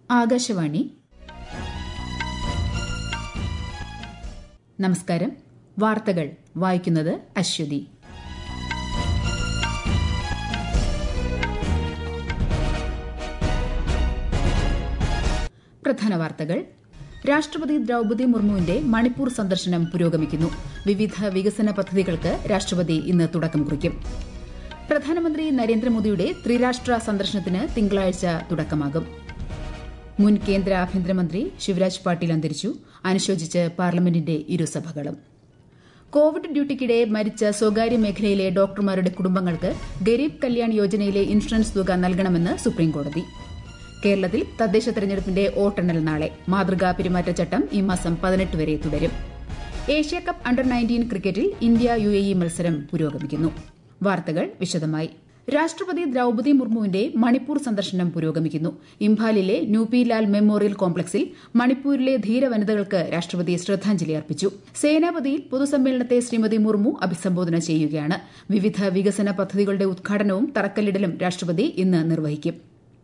ആകാശവാണി നമസ്കാരം വാർത്തകൾ വായിക്കുന്നത് അശ്വതി പ്രധാന വാർത്തകൾ രാഷ്ട്രപതി ദ്രൌപതി മുർമുവിന്റെ മണിപ്പൂർ സന്ദർശനം പുരോഗമിക്കുന്നു വിവിധ വികസന പദ്ധതികൾക്ക് രാഷ്ട്രപതി ഇന്ന് തുടക്കം കുറിക്കും പ്രധാനമന്ത്രി നരേന്ദ്രമോദിയുടെ ത്രിരാഷ്ട്ര സന്ദർശനത്തിന് തിങ്കളാഴ്ച തുടക്കമാകും മുൻ കേന്ദ്ര ആഭ്യന്തരമന്ത്രി ശിവരാജ് പാട്ടീൽ അന്തരിച്ചു അനുശോചിച്ച് പാർലമെന്റിന്റെ ഇരുസഭകളും കോവിഡ് ഡ്യൂട്ടിക്കിടെ മരിച്ച സ്വകാര്യ മേഖലയിലെ ഡോക്ടർമാരുടെ കുടുംബങ്ങൾക്ക് ഗരീബ് കല്യാൺ യോജനയിലെ ഇൻഷുറൻസ് തുക നൽകണമെന്ന് സുപ്രീംകോടതി കേരളത്തിൽ തദ്ദേശ തെരഞ്ഞെടുപ്പിന്റെ വോട്ടെണ്ണൽ നാളെ മാതൃകാ പെരുമാറ്റച്ചട്ടം ഈ മാസം പതിനെട്ട് വരെ തുടരും ഏഷ്യാകപ്പ് അണ്ടർ നയൻറ്റീൻ ക്രിക്കറ്റിൽ ഇന്ത്യ യു എ ഇ മത്സരം പുരോഗമിക്കുന്നു വാർത്തകൾ വിശദമായി രാഷ്ട്രപതി ദ്രൌപതി മുർമുവിന്റെ മണിപ്പൂർ സന്ദർശനം പുരോഗമിക്കുന്നു ഇംഫാലിലെ ന്യൂപിലാൽ മെമ്മോറിയൽ കോംപ്ലക്സിൽ മണിപ്പൂരിലെ ധീരവനിതകൾക്ക് രാഷ്ട്രപതി ശ്രദ്ധാഞ്ജലി അർപ്പിച്ചു സേനാപതിയിൽ പൊതുസമ്മേളനത്തെ ശ്രീമതി മുർമു അഭിസംബോധന ചെയ്യുകയാണ് വിവിധ വികസന പദ്ധതികളുടെ ഉദ്ഘാടനവും തറക്കല്ലിടലും രാഷ്ട്രപതി ഇന്ന് നിർവഹിക്കും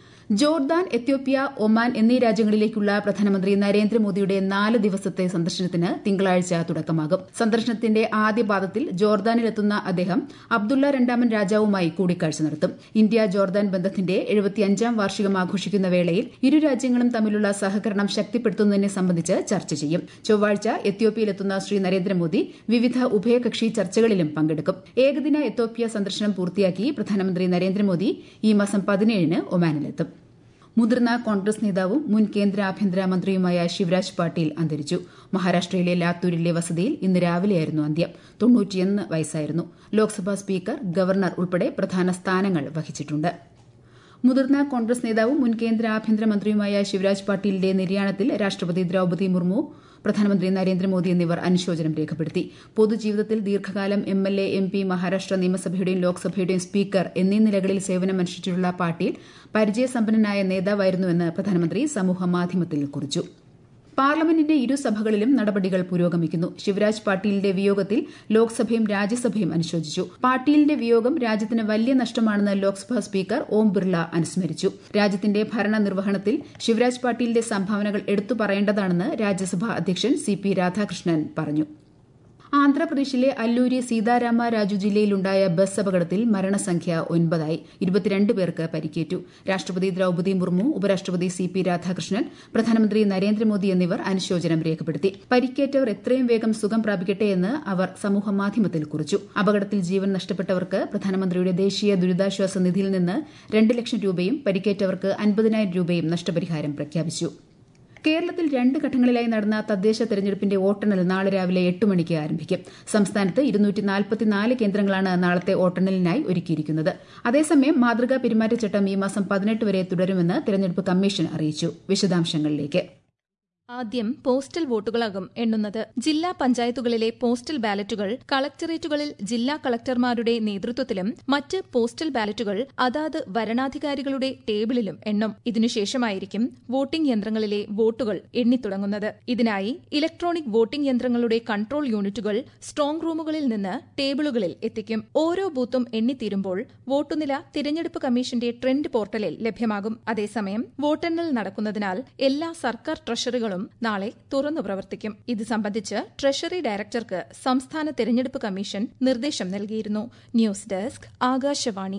ജോർദാൻ എത്യോപ്യ ഒമാൻ എന്നീ രാജ്യങ്ങളിലേക്കുള്ള പ്രധാനമന്ത്രി നരേന്ദ്രമോദിയുടെ നാല് ദിവസത്തെ സന്ദർശനത്തിന് തിങ്കളാഴ്ച തുടക്കമാകും സന്ദർശനത്തിന്റെ ആദ്യ പാദത്തിൽ ജോർദാനിലെത്തുന്ന അദ്ദേഹം അബ്ദുള്ള രണ്ടാമൻ രാജാവുമായി കൂടിക്കാഴ്ച നടത്തും ഇന്ത്യ ജോർദാൻ ബന്ധത്തിന്റെ എഴുപത്തിയഞ്ചാം വാർഷികം ആഘോഷിക്കുന്ന വേളയിൽ ഇരു രാജ്യങ്ങളും തമ്മിലുള്ള സഹകരണം ശക്തിപ്പെടുത്തുന്നതിനെ സംബന്ധിച്ച് ചർച്ച ചെയ്യും ചൊവ്വാഴ്ച എത്യോപ്യയിലെത്തുന്ന ശ്രീ നരേന്ദ്രമോദി വിവിധ ഉഭയകക്ഷി ചർച്ചകളിലും പങ്കെടുക്കും ഏകദിന എത്യോപ്യ സന്ദർശനം പൂർത്തിയാക്കി പ്രധാനമന്ത്രി നരേന്ദ്രമോദി ഈ മാസം പതിനേഴിന് ഒമാനിലെത്തും മുതിർന്ന കോൺഗ്രസ് നേതാവും മുൻ കേന്ദ്ര ആഭ്യന്തര മന്ത്രിയുമായ ശിവരാജ് പാട്ടീൽ അന്തരിച്ചു മഹാരാഷ്ട്രയിലെ ലാത്തൂരിലെ വസതിയിൽ ഇന്ന് രാവിലെയായിരുന്നു അന്ത്യം തൊണ്ണൂറ്റിയൊന്ന് വയസ്സായിരുന്നു ലോക്സഭാ സ്പീക്കർ ഗവർണർ ഉൾപ്പെടെ പ്രധാന സ്ഥാനങ്ങൾ വഹിച്ചിട്ടുണ്ട് മുതിർന്ന കോൺഗ്രസ് നേതാവും മുൻ കേന്ദ്ര ആഭ്യന്തരമന്ത്രിയുമായ ശിവരാജ് പാട്ടീലിന്റെ നിര്യാണത്തിൽ രാഷ്ട്രപതി ദ്രൌപതി മുർമു പ്രധാനമന്ത്രി നരേന്ദ്രമോദി എന്നിവർ അനുശോചനം രേഖപ്പെടുത്തി പൊതുജീവിതത്തിൽ ദീർഘകാലം M L A M P Maharashtra നിയമസഭയുടെയും ലോക്സഭയുടെയും സ്പീക്കർ എന്നീ നിലകളിൽ സേവനമനുഷ്ഠിച്ചിട്ടുള്ള പാട്ടീൽ പരിചയസമ്പന്നനായ നേതാവായിരുന്നുവെന്ന് പ്രധാനമന്ത്രി സമൂഹമാധ്യമത്തിൽ കുറിച്ചു പാർലമെന്റിന്റെ ഇരുസഭകളിലും നടപടികൾ പുരോഗമിക്കുന്നു ശിവരാജ് പാട്ടീലിന്റെ വിയോഗത്തിൽ ലോക്സഭയും രാജ്യസഭയും അനുശോചിച്ചു പാട്ടീലിന്റെ വിയോഗം രാജ്യത്തിന് വലിയ നഷ്ടമാണെന്ന് ലോക്സഭാ സ്പീക്കർ ഓം ബിർള അനുസ്മരിച്ചു രാജ്യത്തിന്റെ ഭരണ നിർവഹണത്തിൽ ശിവരാജ് പാട്ടീലിന്റെ സംഭാവനകൾ എടുത്തു പറയേണ്ടതാണെന്ന് രാജ്യസഭാ അധ്യക്ഷൻ സി പി രാധാകൃഷ്ണൻ പറഞ്ഞു ആന്ധ്രാപ്രദേശിലെ അല്ലൂരി സീതാരാമ രാജു ജില്ലയിലുണ്ടായ ബസ് അപകടത്തിൽ മരണസംഖ്യ ഒൻപതായി ഇരുപത്തിരണ്ട് പേർക്ക് പരിക്കേറ്റു രാഷ്ട്രപതി ദ്രൌപതി മുർമു ഉപരാഷ്ട്രപതി സി പി രാധാകൃഷ്ണൻ പ്രധാനമന്ത്രി നരേന്ദ്രമോദി എന്നിവർ അനുശോചനം രേഖപ്പെടുത്തി പരിക്കേറ്റവർ എത്രയും വേഗം സുഖം പ്രാപിക്കട്ടെയെന്ന് അവർ സമൂഹമാധ്യമത്തിൽ കുറിച്ചു അപകടത്തിൽ ജീവൻ നഷ്ടപ്പെട്ടവർക്ക് പ്രധാനമന്ത്രിയുടെ ദേശീയ ദുരിതാശ്വാസ നിധിയിൽ നിന്ന് രണ്ട് ലക്ഷം രൂപയും പരിക്കേറ്റവർക്ക് അൻപതിനായിരം രൂപയും നഷ്ടപരിഹാരം പ്രഖ്യാപിച്ചു കേരളത്തിൽ രണ്ട് ഘട്ടങ്ങളിലായി നടന്ന തദ്ദേശ തെരഞ്ഞെടുപ്പിന്റെ വോട്ടെണ്ണൽ നാളെ രാവിലെ എട്ട് മണിക്ക് ആരംഭിക്കും സംസ്ഥാനത്ത് ഇരുന്നൂറ്റി കേന്ദ്രങ്ങളാണ് നാളത്തെ വോട്ടെണ്ണലിനായി ഒരുക്കിയിരിക്കുന്നത് അതേസമയം മാതൃകാ പെരുമാറ്റച്ചട്ടം ഈ മാസം പതിനെട്ട് വരെ തുടരുമെന്ന് തെരഞ്ഞെടുപ്പ് കമ്മീഷൻ അറിയിച്ചു വിശദാംശങ്ങളിലേക്ക് ആദ്യം പോസ്റ്റൽ വോട്ടുകളാകും എണ്ണുന്നത് ജില്ലാ പഞ്ചായത്തുകളിലെ പോസ്റ്റൽ ബാലറ്റുകൾ കളക്ടറേറ്റുകളിൽ ജില്ലാ കളക്ടർമാരുടെ നേതൃത്വത്തിലും മറ്റ് പോസ്റ്റൽ ബാലറ്റുകൾ അതാത് വരണാധികാരികളുടെ ടേബിളിലും എണ്ണും ഇതിനുശേഷമായിരിക്കും വോട്ടിംഗ് യന്ത്രങ്ങളിലെ വോട്ടുകൾ എണ്ണിത്തുടങ്ങുന്നത് ഇതിനായി ഇലക്ട്രോണിക് വോട്ടിംഗ് യന്ത്രങ്ങളുടെ കൺട്രോൾ യൂണിറ്റുകൾ സ്ട്രോങ് റൂമുകളിൽ നിന്ന് ടേബിളുകളിൽ എത്തിക്കും ഓരോ ബൂത്തും എണ്ണിത്തീരുമ്പോൾ വോട്ടുനില തിരഞ്ഞെടുപ്പ് കമ്മീഷന്റെ ട്രെൻഡ് പോർട്ടലിൽ ലഭ്യമാകും അതേസമയം വോട്ടെണ്ണൽ നടക്കുന്നതിനാൽ എല്ലാ സർക്കാർ ട്രഷറികളും നാളെ തുറന്നു പ്രവർത്തിക്കും ഇത് സംബന്ധിച്ച് ട്രഷറി ഡയറക്ടർക്ക് സംസ്ഥാന തെരഞ്ഞെടുപ്പ് കമ്മീഷൻ നിർദ്ദേശം നൽകിയിരുന്നു ന്യൂസ് ഡെസ്ക് ആകാശവാണി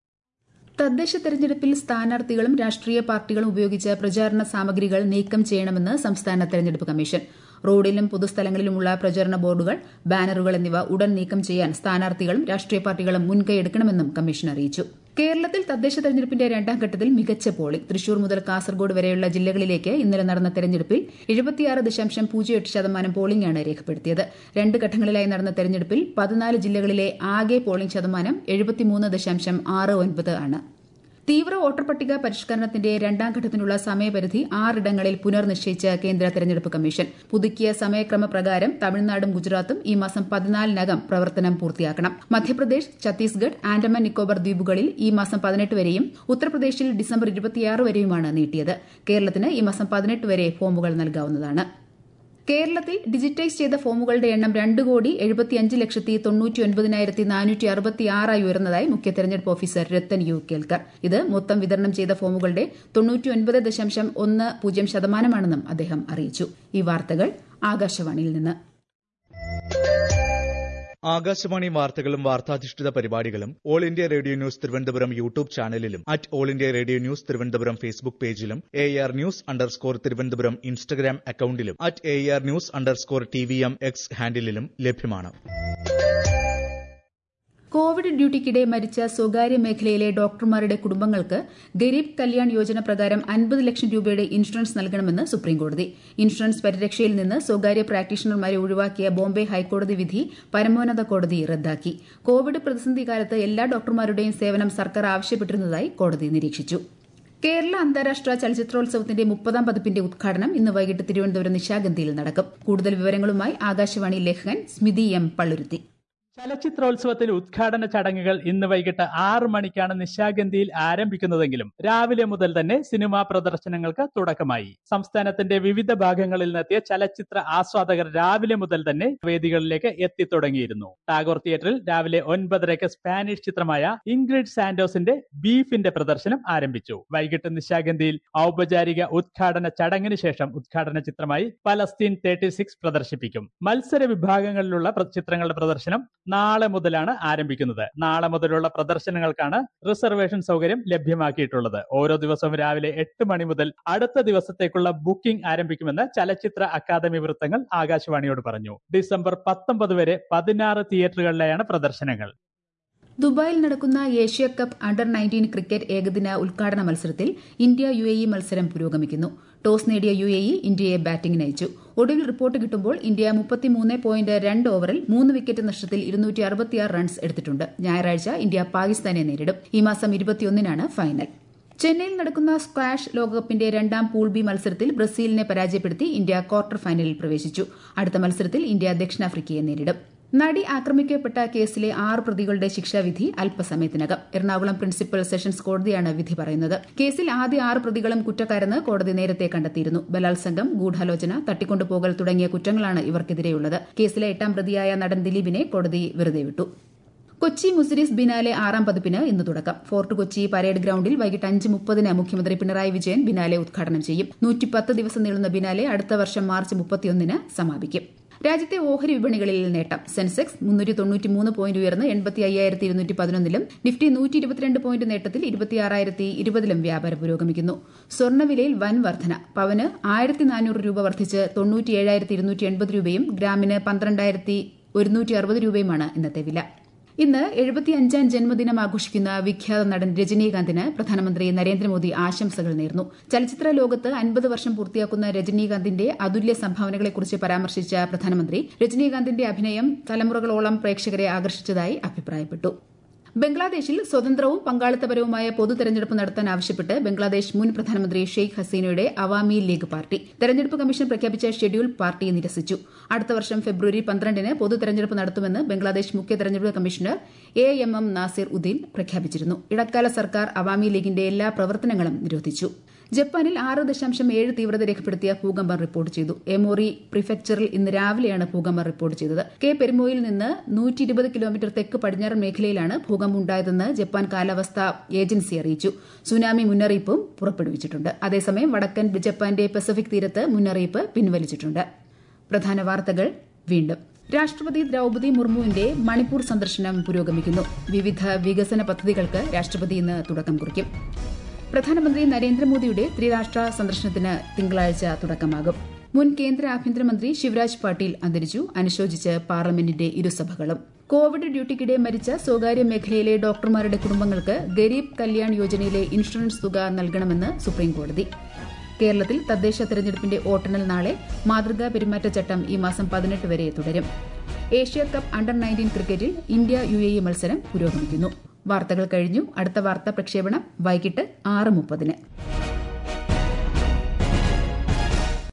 തദ്ദേശ തെരഞ്ഞെടുപ്പിൽ സ്ഥാനാർത്ഥികളും രാഷ്ട്രീയ പാർട്ടികളും ഉപയോഗിച്ച പ്രചാരണ സാമഗ്രികൾ നീക്കം ചെയ്യണമെന്ന് സംസ്ഥാന തെരഞ്ഞെടുപ്പ് കമ്മീഷൻ റോഡിലും പൊതുസ്ഥലങ്ങളിലുമുള്ള പ്രചരണ ബോർഡുകൾ ബാനറുകൾ എന്നിവ ഉടൻ നീക്കം ചെയ്യാൻ സ്ഥാനാർത്ഥികളും രാഷ്ട്രീയ പാർട്ടികളും മുൻകൈയെടുക്കണമെന്നും കമ്മീഷൻ അറിയിച്ചു കേരളത്തിൽ തദ്ദേശ തെരഞ്ഞെടുപ്പിന്റെ രണ്ടാം ഘട്ടത്തിൽ മികച്ച പോളിംഗ് തൃശൂർ മുതൽ കാസർഗോഡ് വരെയുള്ള ജില്ലകളിലേക്ക് ഇന്നലെ നടന്ന തെരഞ്ഞെടുപ്പിൽ എഴുപത്തിയാറ് ദശാംശം പൂജ്യം എട്ട് ശതമാനം പോളിംഗാണ് രേഖപ്പെടുത്തിയത് രണ്ട് ഘട്ടങ്ങളിലായി നടന്ന തെരഞ്ഞെടുപ്പിൽ പതിനാല് ജില്ലകളിലെ ആകെ പോളിംഗ് ശതമാനം എഴുപത്തിമൂന്ന് ദശാംശം ആറ് ഒൻപത് ആണ് തീവ്ര വോട്ടർ പട്ടിക പരിഷ്കരണത്തിന്റെ രണ്ടാം ഘട്ടത്തിനുള്ള സമയപരിധി ആറിടങ്ങളിൽ പുനർനിശ്ചയിച്ച കേന്ദ്ര തെരഞ്ഞെടുപ്പ് കമ്മീഷൻ പുതുക്കിയ സമയക്രമ പ്രകാരം തമിഴ്നാടും ഗുജറാത്തും ഈ മാസം പതിനാലിനകം പ്രവർത്തനം പൂർത്തിയാക്കണം മധ്യപ്രദേശ് ഛത്തീസ്ഗഡ് ആൻഡമാൻ നിക്കോബർ ദ്വീപുകളിൽ ഈ മാസം പതിനെട്ട് വരെയും ഉത്തർപ്രദേശിൽ ഡിസംബർ ഇരുപത്തിയാറ് വരെയുമാണ് നീട്ടിയത് കേരളത്തിന് ഈ മാസം പതിനെട്ട് വരെ ഫോമുകൾ നൽകാവുന്നതാണ് കേരളത്തിൽ ഡിജിറ്റൈസ് ചെയ്ത ഫോമുകളുടെ എണ്ണം രണ്ട് കോടി എഴുപത്തിയഞ്ച് ലക്ഷത്തി തൊണ്ണൂറ്റി ഒൻപതിനായിരത്തി നാനൂറ്റി അറുപത്തി ആറായി ഉയർന്നതായി മുഖ്യ തെരഞ്ഞെടുപ്പ് ഓഫീസർ രത്തൻ യു കേൽക്കർ ഇത് മൊത്തം വിതരണം ചെയ്ത ഫോമുകളുടെ തൊണ്ണൂറ്റിയൊൻപത് ദശാംശം ഒന്ന് പൂജ്യം ശതമാനമാണെന്നും അദ്ദേഹം അറിയിച്ചു ഈ വാർത്തകൾ ആകാശവാണിയിൽ നിന്ന് ആകാശവാണി വാർത്തകളും വാർത്താധിഷ്ഠിത പരിപാടികളും All India Radio News Thiruvananthapuram YouTube ചാനലിലും at All India Radio News Thiruvananthapuram Facebook പേജിലും A R news underscore Thiruvananthapuram Instagram അക്കൌണ്ടിലും at A R news underscore T V M X ഹാൻഡിലും ലഭ്യമാണ് കോവിഡ് ഡ്യൂട്ടിക്കിടെ മരിച്ച സ്വകാര്യ മേഖലയിലെ ഡോക്ടർമാരുടെ കുടുംബങ്ങൾക്ക് ഗരീബ് കല്യാൺ യോജന പ്രകാരം അൻപത് ലക്ഷം രൂപയുടെ ഇൻഷുറൻസ് നൽകണമെന്ന് സുപ്രീംകോടതി ഇൻഷുറൻസ് പരിരക്ഷയിൽ നിന്ന് സ്വകാര്യ പ്രാക്ടീഷണർമാരെ ഒഴിവാക്കിയ ബോംബെ ഹൈക്കോടതി വിധി പരമോന്നത കോടതി റദ്ദാക്കി കോവിഡ് പ്രതിസന്ധി കാലത്ത് എല്ലാ ഡോക്ടർമാരുടെയും സേവനം സർക്കാർ ആവശ്യപ്പെട്ടിരുന്നതായി കോടതി നിരീക്ഷിച്ചു കേരള അന്താരാഷ്ട്ര ചലച്ചിത്രോത്സവത്തിന്റെ മുപ്പതാം പതിപ്പിന്റെ ഉദ്ഘാടനം ഇന്ന് വൈകിട്ട് തിരുവനന്തപുരം നിശാഗന്ധിയിൽ നടക്കും കൂടുതൽ വിവരങ്ങളുമായി ആകാശവാണി ലേഖകൻ സ്മിതി എം പള്ളുരുത്തി ചലച്ചിത്രോത്സവത്തിൽ ഉദ്ഘാടന ചടങ്ങുകൾ ഇന്ന് വൈകിട്ട് ആറ് മണിക്കാണ് നിശാഗന്ധിയിൽ ആരംഭിക്കുന്നതെങ്കിലും രാവിലെ മുതൽ തന്നെ സിനിമാ പ്രദർശനങ്ങൾക്ക് തുടക്കമായി സംസ്ഥാനത്തിന്റെ വിവിധ ഭാഗങ്ങളിൽ നിന്നെത്തിയ ചലച്ചിത്ര ആസ്വാദകർ രാവിലെ മുതൽ തന്നെ വേദികളിലേക്ക് എത്തിത്തുടങ്ങിയിരുന്നു ടാഗോർ തിയേറ്ററിൽ രാവിലെ ഒൻപതരയ്ക്ക് സ്പാനിഷ് ചിത്രമായ ഇംഗ്രിഡ് സാന്റോസിന്റെ ബീഫിന്റെ പ്രദർശനം ആരംഭിച്ചു വൈകിട്ട് നിശാഗന്ധിയിൽ ഔപചാരിക ഉദ്ഘാടന ചടങ്ങിന് ശേഷം ഉദ്ഘാടന ചിത്രമായി പലസ്തീൻ തേർട്ടി സിക്സ് പ്രദർശിപ്പിക്കും മത്സര വിഭാഗങ്ങളിലുള്ള പ്ര- ചിത്രങ്ങളുടെ പ്രദർശനം നാളെ മുതലാണ് ആരംഭിക്കുന്നത് നാളെ മുതലുള്ള പ്രദർശനങ്ങൾക്കാണ് റിസർവേഷൻ സൗകര്യം ലഭ്യമാക്കിയിട്ടുള്ളത് ഓരോ ദിവസവും രാവിലെ എട്ട് മണി മുതൽ അടുത്ത ദിവസത്തേക്കുള്ള ബുക്കിംഗ് ആരംഭിക്കുമെന്ന് ചലച്ചിത്ര അക്കാദമി വൃത്തങ്ങൾ ആകാശവാണിയോട് പറഞ്ഞു ഡിസംബർ പത്തൊമ്പത് വരെ പതിനാറ് തിയേറ്ററുകളിലെയാണ് പ്രദർശനങ്ങൾ ദുബായിൽ നടക്കുന്ന Asia Cup under nineteen cricket ഏകദിന ഉദ്ഘാടന മത്സരത്തിൽ ഇന്ത്യ യു എ ഇ മത്സരം പുരോഗമിക്കുന്നു ടോസ് നേടിയ യു എ ഇ ഇന്ത്യയെ ബാറ്റിംഗിന് അയച്ചു ഒടുവിൽ റിപ്പോർട്ട് കിട്ടുമ്പോൾ ഇന്ത്യ മുപ്പത്തിമൂന്ന് പോയിന്റ് രണ്ട് ഓവറിൽ മൂന്ന് വിക്കറ്റ് നഷ്ടത്തിൽ ഇരുന്നൂറ്റി അറുപത്തിയാറ് റൺസ് എടുത്തിട്ടുണ്ട് ഞായറാഴ്ച ഇന്ത്യ പാകിസ്ഥാനെ നേരിടും ഈ മാസം ഇരുപത്തിയൊന്നിനാണ് ഫൈനൽ ചെന്നൈയിൽ നടക്കുന്ന സ്ക്വാഷ് ലോകകപ്പിന്റെ രണ്ടാം പൂൾ ബി മത്സരത്തിൽ ബ്രസീലിനെ പരാജയപ്പെടുത്തി ഇന്ത്യ ക്വാർട്ടർ ഫൈനലിൽ പ്രവേശിച്ചു അടുത്ത മത്സരത്തിൽ ഇന്ത്യ ദക്ഷിണാഫ്രിക്കയെ നേരിടും നടി ആക്രമിക്കപ്പെട്ട കേസിലെ ആറ് പ്രതികളുടെ ശിക്ഷാവിധി അല്പസമയത്തിനകം എറണാകുളം പ്രിൻസിപ്പൽ സെഷൻസ് കോടതിയാണ് വിധി പറയുന്നത് കേസിൽ ആദ്യ ആറ് പ്രതികളും കുറ്റക്കാരെന്ന് കോടതി നേരത്തെ കണ്ടെത്തിയിരുന്നു ബലാത്സംഗം ഗൂഢാലോചന തട്ടിക്കൊണ്ടുപോകൽ തുടങ്ങിയ കുറ്റങ്ങളാണ് ഇവർക്കെതിരെയുള്ളത് കേസിലെ എട്ടാം പ്രതിയായ നടൻ ദിലീപിനെ കോടതി വെറുതെ വിട്ടു കൊച്ചി മുസിരിസ് ബിനാലെ ആറാം പതിപ്പിന് ഇന്ന് തുടക്കം ഫോർട്ട് കൊച്ചി പരേഡ് ഗ്രൌണ്ടിൽ വൈകിട്ട് അഞ്ച് മുപ്പതിന് മുഖ്യമന്ത്രി പിണറായി വിജയൻ ബിനാലെ ഉദ്ഘാടനം ചെയ്യും നൂറ്റിപ്പത്ത് ദിവസം നീളുന്ന ബിനാലെ അടുത്ത വർഷം മാർച്ച് മുപ്പത്തിയൊന്നിന് സമാപിക്കും രാജ്യത്തെ ഓഹരി വിപണികളിൽ നേട്ടം സെൻസെക്സ് മുന്നൂറ്റി തൊണ്ണൂറ്റിമൂന്ന് പോയിന്റ് ഉയർന്ന് എൺപത്തി അയ്യായിരത്തി ഇരുന്നൂറ്റി പതിനൊന്നിലും നിഫ്റ്റി നൂറ്റി ഇരുപത്തിരണ്ട് പോയിന്റ് നേട്ടത്തിൽ ഇരുപത്തിയാറായിരത്തി ഇരുപതിലും വ്യാപാരം പുരോഗമിക്കുന്നു സ്വർണ്ണവിലയിൽ വൻ വർധന പവന് ആയിരത്തി നാനൂറ് രൂപ വർദ്ധിച്ച് തൊണ്ണൂറ്റി ഏഴായിരത്തി ഇരുന്നൂറ്റി എൺപത് രൂപയും ഗ്രാമിന് പന്ത്രണ്ടായിരത്തി ഒരുന്നൂറ്റി അറുപത് രൂപയുമാണ് ഇന്നത്തെ വില ഇന്ന് എഴുപത്തിയഞ്ചാം ജന്മദിനം ആഘോഷിക്കുന്ന വിഖ്യാത നടൻ രജനീകാന്തിന് പ്രധാനമന്ത്രി നരേന്ദ്രമോദി ആശംസകൾ നേർന്നു ചലച്ചിത്ര ലോകത്ത് അൻപത് വർഷം പൂർത്തിയാക്കുന്ന രജനീകാന്തിന്റെ അതുല്യ സംഭാവനകളെക്കുറിച്ച് പരാമർശിച്ച പ്രധാനമന്ത്രി രജനീകാന്തിന്റെ അഭിനയം തലമുറകളോളം പ്രേക്ഷകരെ ആകർഷിച്ചതായി അഭിപ്രായപ്പെട്ടു ബംഗ്ലാദേശിൽ സ്വതന്ത്രവും പങ്കാളിത്തപരവുമായ പൊതു തെരഞ്ഞെടുപ്പ് നടത്താൻ ആവശ്യപ്പെട്ട് ബംഗ്ലാദേശ് മുൻ പ്രധാനമന്ത്രി ഷെയ്ഖ് ഹസീനയുടെ അവാമി ലീഗ് പാർട്ടി തെരഞ്ഞെടുപ്പ് കമ്മീഷൻ പ്രഖ്യാപിച്ച ഷെഡ്യൂൾ പാർട്ടി നിരസിച്ചു അടുത്ത വർഷം ഫെബ്രുവരി പന്ത്രണ്ടിന് പൊതു തെരഞ്ഞെടുപ്പ് നടത്തുമെന്ന് ബംഗ്ലാദേശ് മുഖ്യ തെരഞ്ഞെടുപ്പ് commissioner A M M Nasir Uddin പ്രഖ്യാപിച്ചിരുന്നു ഇടക്കാല സർക്കാർ അവാമി ലീഗിന്റെ എല്ലാ പ്രവർത്തനങ്ങളും നിരോധിച്ചു ജപ്പാനിൽ ആറ് ദശാംശം ഏഴ് തീവ്രത രേഖപ്പെടുത്തിയ ഭൂകമ്പം റിപ്പോർട്ട് ചെയ്തു എമോറി പ്രിഫെക്ചറിൽ ഇന്ന് രാവിലെയാണ് ഭൂകമ്പം റിപ്പോർട്ട് ചെയ്തത് കെ പെരുമോയിൽ നിന്ന് നൂറ്റി ഇരുപത് കിലോമീറ്റർ തെക്ക് പടിഞ്ഞാറൻ മേഖലയിലാണ് ഭൂകമ്പം ഉണ്ടായതെന്ന് ജപ്പാൻ കാലാവസ്ഥാ ഏജൻസി അറിയിച്ചു സുനാമി മുന്നറിയിപ്പും പുറപ്പെടുവിച്ചിട്ടുണ്ട് അതേസമയം വടക്കൻ ജപ്പാന്റെ പസഫിക് തീരത്ത് മുന്നറിയിപ്പ് പിൻവലിച്ചിട്ടുണ്ട് പ്രധാന വാർത്തകൾ വീണ്ടും രാഷ്ട്രപതി ദ്രൌപതി മുർമുവിന്റെ മണിപ്പൂർ സന്ദർശനം പുരോഗമിക്കുന്നു വിവിധ വികസന പദ്ധതികൾക്ക് രാഷ്ട്രപതി ഇന്ന് തുടക്കം കുറിക്കും പ്രധാനമന്ത്രി നരേന്ദ്രമോദിയുടെ ത്രിരാഷ്ട്ര സന്ദർശനത്തിന് തിങ്കളാഴ്ച തുടക്കമാകും മുൻ കേന്ദ്ര ആഭ്യന്തരമന്ത്രി ശിവരാജ് പാട്ടീൽ അന്തരിച്ചു അനുശോചിച്ച് പാർലമെന്റിന്റെ ഇരുസഭകളും കോവിഡ് ഡ്യൂട്ടിക്കിടെ മരിച്ച സ്വകാര്യ മേഖലയിലെ ഡോക്ടർമാരുടെ കുടുംബങ്ങൾക്ക് ഗരീബ് കല്യാൺ യോജനയിലെ ഇൻഷുറൻസ് തുക നൽകണമെന്ന് സുപ്രീംകോടതി കേരളത്തിൽ തദ്ദേശ തെരഞ്ഞെടുപ്പിന്റെ വോട്ടെണ്ണൽ നാളെ മാതൃകാ പെരുമാറ്റച്ചട്ടം ഈ മാസം പതിനെട്ട് വരെ തുടരും ഏഷ്യ കപ്പ് അണ്ടർ നയൻറ്റീൻ ക്രിക്കറ്റിൽ ഇന്ത്യ യു എ ഇ മത്സരം പുരോഗമിക്കുന്നു വാർത്തകൾ കഴിഞ്ഞു അടുത്ത വാർത്താ പ്രക്ഷേപണം വൈകിട്ട് ആറ് മുപ്പതിന്